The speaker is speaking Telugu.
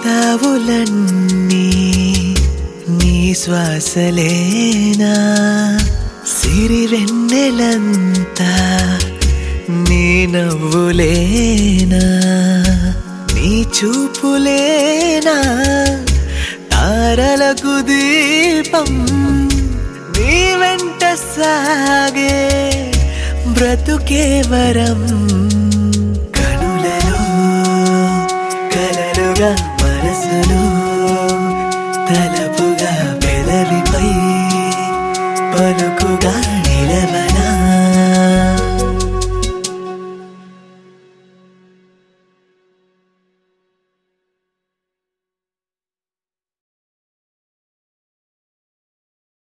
పెదవులన్నీ నీ శ్వాసలేనా సిరి వెన్నెలంతా నీ నవ్వులేనా నీ చూపులేనా తారలకు దీపం నీ వెంట సాగే బ్రతుకే వరం కనులలో కలలుగా మనసులో తలపుగా పెదవిపై పలుకుగా నిలవని